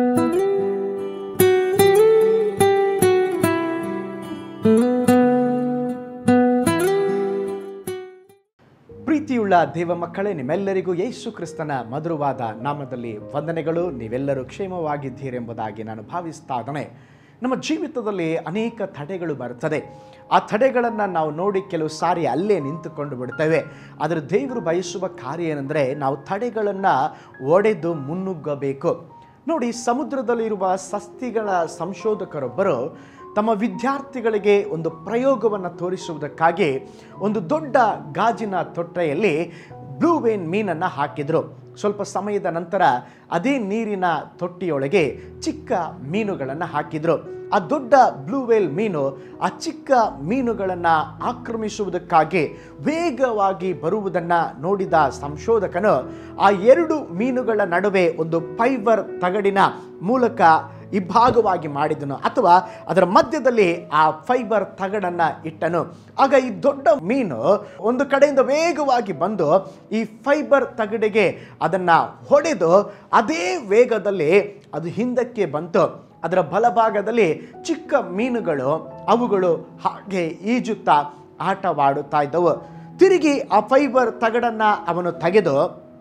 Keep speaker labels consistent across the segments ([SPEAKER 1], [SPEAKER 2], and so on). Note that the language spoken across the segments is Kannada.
[SPEAKER 1] ಪ್ರೀತಿಯುಳ್ಳ ದೇವ ಮಕ್ಕಳೇ ನಿಮ್ಮೆಲ್ಲರಿಗೂ ಯೇಸು ಕ್ರಿಸ್ತನ ಮಧುರವಾದ ನಾಮದಲ್ಲಿ ವಂದನೆಗಳು ನೀವೆಲ್ಲರೂ ಕ್ಷೇಮವಾಗಿದ್ದೀರೆಂಬುದಾಗಿ ನಾನು ಭಾವಿಸ್ತಾ ಇದ್ದೇನೆ ನಮ್ಮ ಜೀವಿತದಲ್ಲಿ ಅನೇಕ ತಡೆಗಳು ಬರ್ತದೆ ಆ ತಡೆಗಳನ್ನು ನಾವು ನೋಡಿ ಕೆಲವು ಸಾರಿ ಅಲ್ಲೇ ನಿಂತುಕೊಂಡು ಬಿಡ್ತೇವೆ ಆದರೆ ದೇವರು ಬಯಸುವ ಕಾರ್ಯ ಏನೆಂದರೆ ನಾವು ತಡೆಗಳನ್ನು ಒಡೆದು ಮುನ್ನುಗ್ಗಬೇಕು ನೋಡಿ ಸಮುದ್ರದಲ್ಲಿರುವ ಸಸ್ತಿಗಳ ಸಂಶೋಧಕರೊಬ್ಬರು ತಮ್ಮ ವಿದ್ಯಾರ್ಥಿಗಳಿಗೆ ಒಂದು ಪ್ರಯೋಗವನ್ನು ತೋರಿಸುವುದಕ್ಕಾಗಿ ಒಂದು ದೊಡ್ಡ ಗಾಜಿನ ತೊಟ್ಟೆಯಲ್ಲಿ ಬ್ಲೂ ವೇನ್ ಮೀನನ್ನು ಹಾಕಿದರು ಸ್ವಲ್ಪ ಸಮಯದ ನಂತರ ಅದೇ ನೀರಿನ ತೊಟ್ಟಿಯೊಳಗೆ ಚಿಕ್ಕ ಮೀನುಗಳನ್ನು ಹಾಕಿದರು ಆ ದೊಡ್ಡ ಬ್ಲೂ ವೇಲ್ ಮೀನು ಆ ಚಿಕ್ಕ ಮೀನುಗಳನ್ನು ಆಕ್ರಮಿಸುವುದಕ್ಕಾಗಿ ವೇಗವಾಗಿ ಬರುವುದನ್ನು ನೋಡಿದ ಸಂಶೋಧಕನು ಆ ಎರಡು ಮೀನುಗಳ ನಡುವೆ ಒಂದು ಫೈಬರ್ ತಗಡಿನ ಮೂಲಕ ಇಬ್ಬಾಗವಾಗಿ ಮಾಡಿದನು ಅಥವಾ ಅದರ ಮಧ್ಯದಲ್ಲಿ ಆ ಫೈಬರ್ ತಗಡನ್ನು ಇಟ್ಟನು ಆಗ ಈ ದೊಡ್ಡ ಮೀನು ಒಂದು ಕಡೆಯಿಂದ ವೇಗವಾಗಿ ಬಂದು ಈ ಫೈಬರ್ ತಗಡಿಗೆ ಅದನ್ನು ಹೊಡೆದು ಅದೇ ವೇಗದಲ್ಲಿ ಅದು ಹಿಂದಕ್ಕೆ ಬಂತು ಅದರ ಬಲಭಾಗದಲ್ಲಿ ಚಿಕ್ಕ ಮೀನುಗಳು ಅವುಗಳು ಹಾಗೆ ಈಜುತ್ತಾ ಆಟವಾಡುತ್ತಾ ಇದ್ದವು ತಿರುಗಿ ಆ ಫೈಬರ್ ತಗಡನ್ನು ಅವನು ತೆಗೆದು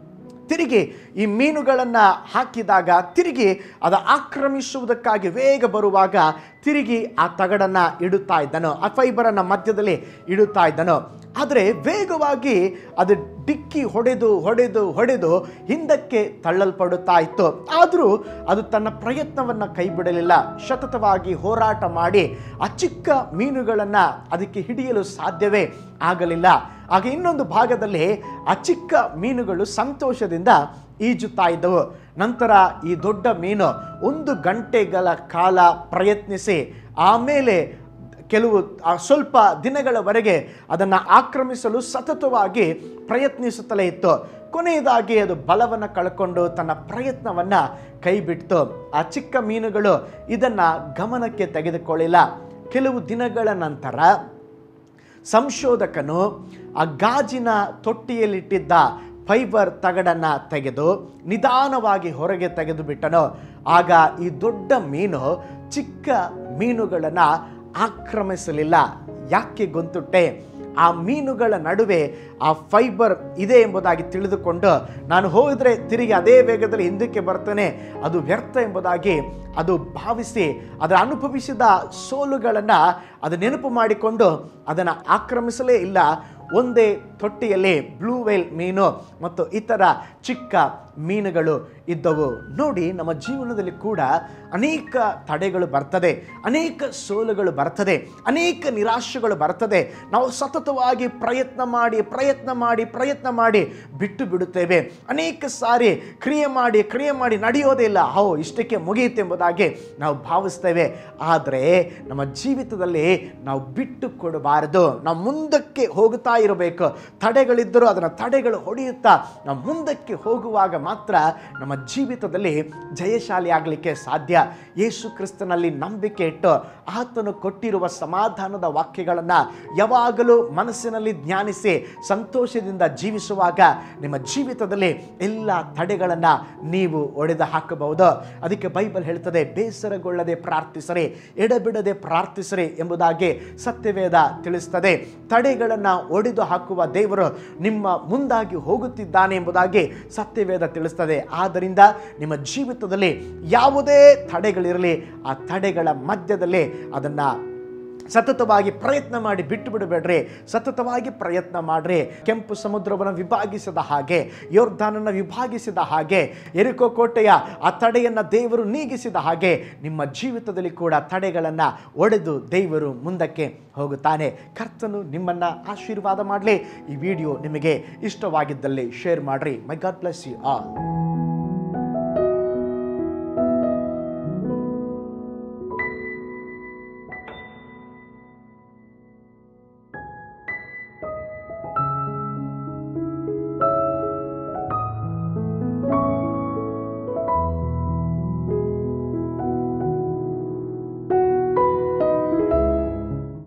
[SPEAKER 1] ತಿರುಗಿ ಈ ಮೀನುಗಳನ್ನು ಹಾಕಿದಾಗ ತಿರುಗಿ ಅದು ಆಕ್ರಮಿಸುವುದಕ್ಕಾಗಿ ವೇಗ ಬರುವಾಗ ತಿರುಗಿ ಆ ತಗಡನ್ನು ಇಡುತ್ತಾ ಇದ್ದನು ಆ ಫೈಬರನ್ನು ಮಧ್ಯದಲ್ಲಿ ಇಡುತ್ತಾ ಇದ್ದನು ಆದರೆ ವೇಗವಾಗಿ ಅದು ಡಿಕ್ಕಿ ಹೊಡೆದು ಹೊಡೆದು ಹೊಡೆದು ಹಿಂದಕ್ಕೆ ತಳ್ಳಲ್ಪಡುತ್ತಾ ಇತ್ತು ಆದರೂ ಅದು ತನ್ನ ಪ್ರಯತ್ನವನ್ನು ಕೈ ಬಿಡಲಿಲ್ಲ ಸತತವಾಗಿ ಹೋರಾಟ ಮಾಡಿ ಆ ಚಿಕ್ಕ ಮೀನುಗಳನ್ನು ಅದಕ್ಕೆ ಹಿಡಿಯಲು ಸಾಧ್ಯವೇ ಆಗಲಿಲ್ಲ ಆಗ ಇನ್ನೊಂದು ಭಾಗದಲ್ಲಿ ಆ ಚಿಕ್ಕ ಮೀನುಗಳು ಸಂತೋಷದಿಂದ ಈಜುತ್ತಾ ಇದ್ದವು ನಂತರ ಈ ದೊಡ್ಡ ಮೀನು ಒಂದು ಗಂಟೆಗಳ ಕಾಲ ಪ್ರಯತ್ನಿಸಿ ಆಮೇಲೆ ಕೆಲವು ಆ ಸ್ವಲ್ಪ ದಿನಗಳವರೆಗೆ ಅದನ್ನು ಆಕ್ರಮಿಸಲು ಸತತವಾಗಿ ಪ್ರಯತ್ನಿಸುತ್ತಲೇ ಇತ್ತು ಕೊನೆಯದಾಗಿ ಅದು ಬಲವನ್ನು ಕಳ್ಕೊಂಡು ತನ್ನ ಪ್ರಯತ್ನವನ್ನು ಕೈಬಿಡ್ತು ಆ ಚಿಕ್ಕ ಮೀನುಗಳು ಇದನ್ನು ಗಮನಕ್ಕೆ ತೆಗೆದುಕೊಳ್ಳಿಲ್ಲ ಕೆಲವು ದಿನಗಳ ನಂತರ ಸಂಶೋಧಕನು ಆ ಗಾಜಿನ ತೊಟ್ಟಿಯಲ್ಲಿಟ್ಟಿದ್ದ ಫೈಬರ್ ತಗಡನ್ನು ತೆಗೆದು ನಿಧಾನವಾಗಿ ಹೊರಗೆ ತೆಗೆದು ಬಿಟ್ಟನು ಆಗ ಈ ದೊಡ್ಡ ಮೀನು ಚಿಕ್ಕ ಮೀನುಗಳನ್ನು ಆಕ್ರಮಿಸಲಿಲ್ಲ ಯಾಕೆ ಗೊಂತುಟ್ಟೆ ಆ ಮೀನುಗಳ ನಡುವೆ ಆ ಫೈಬರ್ ಇದೆ ಎಂಬುದಾಗಿ ತಿಳಿದುಕೊಂಡು ನಾನು ಹೋದರೆ ತಿರುಗಿ ಅದೇ ವೇಗದಲ್ಲಿ ಹಿಂದಕ್ಕೆ ಬರ್ತೇನೆ ಅದು ವ್ಯರ್ಥ ಎಂಬುದಾಗಿ ಅದು ಭಾವಿಸಿ ಅದರ ಅನುಭವಿಸಿದ ಸೋಲುಗಳನ್ನು ಅದು ನೆನಪು ಮಾಡಿಕೊಂಡು ಅದನ್ನು ಆಕ್ರಮಿಸಲೇ ಇಲ್ಲ ಒಂದೇ ತೊಟ್ಟಿಯಲ್ಲಿ ಬ್ಲೂ ವೇಲ್ ಮೀನು ಮತ್ತು ಇತರ ಚಿಕ್ಕ ಮೀನುಗಳು ಇದ್ದವು ನೋಡಿ ನಮ್ಮ ಜೀವನದಲ್ಲಿ ಕೂಡ ಅನೇಕ ತಡೆಗಳು ಬರ್ತದೆ ಅನೇಕ ಸೋಲುಗಳು ಬರ್ತದೆ ಅನೇಕ ನಿರಾಶೆಗಳು ಬರ್ತದೆ ನಾವು ಸತತವಾಗಿ ಪ್ರಯತ್ನ ಮಾಡಿ ಪ್ರಯತ್ನ ಮಾಡಿ ಪ್ರಯತ್ನ ಮಾಡಿ ಬಿಟ್ಟು ಬಿಡುತ್ತೇವೆ ಅನೇಕ ಸಾರಿ ಕ್ರಿಯೆ ಮಾಡಿ ಕ್ರಿಯೆ ಮಾಡಿ ನಡೆಯೋದೇ ಇಲ್ಲ ಹೋ ಇಷ್ಟಕ್ಕೆ ಮುಗಿಯುತ್ತೆಂಬುದಾಗಿ ನಾವು ಭಾವಿಸ್ತೇವೆ ಆದರೆ ನಮ್ಮ ಜೀವಿತದಲ್ಲಿ ನಾವು ಬಿಟ್ಟು ಕೊಡಬಾರದು ನಾವು ಮುಂದಕ್ಕೆ ಹೋಗುತ್ತಾ ಇರಬೇಕು ತಡೆಗಳಿದ್ದರೂ ಅದನ್ನು ತಡೆಗಳು ಹೊಡೆಯುತ್ತಾ ನಾವು ಮುಂದಕ್ಕೆ ಹೋಗುವಾಗ ಮಾತ್ರ ನಮ್ಮ ಜೀವಿತದಲ್ಲಿ ಜಯಶಾಲಿ ಆಗಲಿಕ್ಕೆ ಸಾಧ್ಯ ಯೇಸು ಕ್ರಿಸ್ತನಲ್ಲಿ ನಂಬಿಕೆ ಇಟ್ಟು ಆತನು ಕೊಟ್ಟಿರುವ ಸಮಾಧಾನದ ವಾಕ್ಯಗಳನ್ನು ಯಾವಾಗಲೂ ಮನಸ್ಸಿನಲ್ಲಿ ಧ್ಯಾನಿಸಿ ಸಂತೋಷದಿಂದ ಜೀವಿಸುವಾಗ ನಿಮ್ಮ ಜೀವಿತದಲ್ಲಿ ಎಲ್ಲ ತಡೆಗಳನ್ನು ನೀವು ಒಡೆದು ಹಾಕಬಹುದು ಅದಕ್ಕೆ ಬೈಬಲ್ ಹೇಳ್ತದೆ ಬೇಸರಗೊಳ್ಳದೆ ಪ್ರಾರ್ಥಿಸರಿ ಎಡಬಿಡದೆ ಪ್ರಾರ್ಥಿಸರಿ ಎಂಬುದಾಗಿ ಸತ್ಯವೇದ ತಿಳಿಸ್ತದೆ ತಡೆಗಳನ್ನು ಒಡೆದು ಹಾಕುವ ದೇವರು ನಿಮ್ಮ ಮುಂದಾಗಿ ಹೋಗುತ್ತಿದ್ದಾನೆ ಎಂಬುದಾಗಿ ಸತ್ಯವೇದ ತಿಳಿಸ್ತದೆ ಆದ್ದರಿಂದ ನಿಮ್ಮ ಜೀವಿತದಲ್ಲಿ ಯಾವುದೇ ತಡೆಗಳಿರಲಿ ಆ ತಡೆಗಳ ಮಧ್ಯದಲ್ಲಿ ಅದನ್ನು ಸತತವಾಗಿ ಪ್ರಯತ್ನ ಮಾಡಿ ಬಿಟ್ಟು ಬಿಡಬೇಡ್ರಿ ಸತತವಾಗಿ ಪ್ರಯತ್ನ ಮಾಡ್ರಿ ಕೆಂಪು ಸಮುದ್ರವನ್ನು ವಿಭಾಗಿಸಿದ ಹಾಗೆ ಯೋರ್ಧಾನನ್ನು ವಿಭಾಗಿಸಿದ ಹಾಗೆ ಎರಿಕೋ ಕೋಟೆಯ ಆ ತಡೆಯನ್ನು ದೇವರು ನೀಗಿಸಿದ ಹಾಗೆ ನಿಮ್ಮ ಜೀವಿತದಲ್ಲಿ ಕೂಡ ತಡೆಗಳನ್ನು ಒಡೆದು ದೇವರು ಮುಂದಕ್ಕೆ ಹೋಗುತ್ತಾನೆ ಕರ್ತನು ನಿಮ್ಮನ್ನು ಆಶೀರ್ವಾದ ಮಾಡಲಿ ಈ ವಿಡಿಯೋ ನಿಮಗೆ ಇಷ್ಟವಾಗಿದ್ದಲ್ಲಿ ಶೇರ್ ಮಾಡಿರಿ may God bless you all